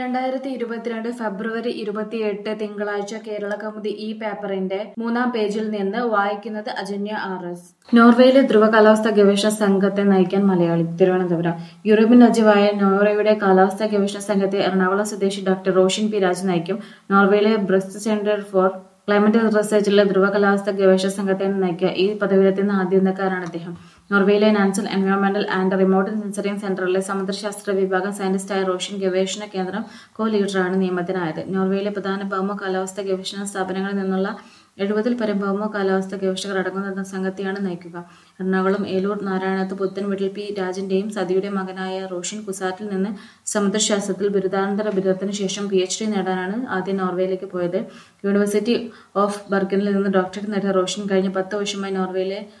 രണ്ടായിരത്തി ഇരുപത്തിരണ്ട് ഫെബ്രുവരി ഇരുപത്തിയെട്ട് തിങ്കളാഴ്ച കേരള കൗമുദി ഈ പേപ്പറിന്റെ മൂന്നാം പേജിൽ നിന്ന് വായിക്കുന്നത് അജന്യ ആർ എസ് നോർവേയിലെ ധ്രുവ കാലാവസ്ഥാ ഗവേഷണ സംഘത്തെ നയിക്കാൻ മലയാളി തിരുവനന്തപുരം യൂറോപ്യൻ രാജ്യമായ നോർവേയുടെ കാലാവസ്ഥാ ഗവേഷണ സംഘത്തെ എറണാകുളം സ്വദേശി ഡോക്ടർ റോഷിൻ പി രാജ് നയിക്കും നോർവേയിലെ ബ്രസ്റ്റ് സെന്റർ ഫോർ ക്ലൈമറ്റ് റിസർച്ചിലെ ധ്രുവ കാലാവസ്ഥാ ഗവേഷണ സംഘത്തെ നയിക്കുക ഈ പദവിയിലെത്തുന്ന ആദ്യന്തക്കാരാണ് അദ്ദേഹം നോർവേയിലെ നാൻസൺ എൻവയോൺമെന്റൽ ആൻഡ് റിമോട്ട് സെൻസറിംഗ് സെന്ററിലെ സമുദ്രശാസ്ത്ര വിഭാഗം സയന്റിസ്റ്റായ റോഷൻ ഗവേഷണ കേന്ദ്രം കോ ലീഡറാണ് നിയമത്തിനായത് നോർവേയിലെ പ്രധാന ഭൗമ കാലാവസ്ഥാ ഗവേഷണ സ്ഥാപനങ്ങളിൽ നിന്നുള്ള എഴുപതിൽ പരം ഭൗമ കാലാവസ്ഥാ ഗവേഷകർ അടങ്ങുന്ന സംഘത്തെയാണ് നയിക്കുക എറണാകുളം ഏലൂർ നാരായണത്ത് പുത്തൻവീട്ടിൽ പി രാജന്റെയും സതിയുടെ മകനായ റോഷൻ കുസാറ്റിൽ നിന്ന് സമുദ്രശാസ്ത്രത്തിൽ ബിരുദാനന്തര ബിരുദത്തിന് ശേഷം പി എച്ച് ഡി നേടാനാണ് ആദ്യം നോർവേയിലേക്ക് പോയത് യൂണിവേഴ്സിറ്റി ഓഫ് ബർഗനിൽ നിന്ന് ഡോക്ടറേറ്റ് നേടിയ റോഷൻ കഴിഞ്ഞ പത്ത് വർഷമായി നോർവേയിലെ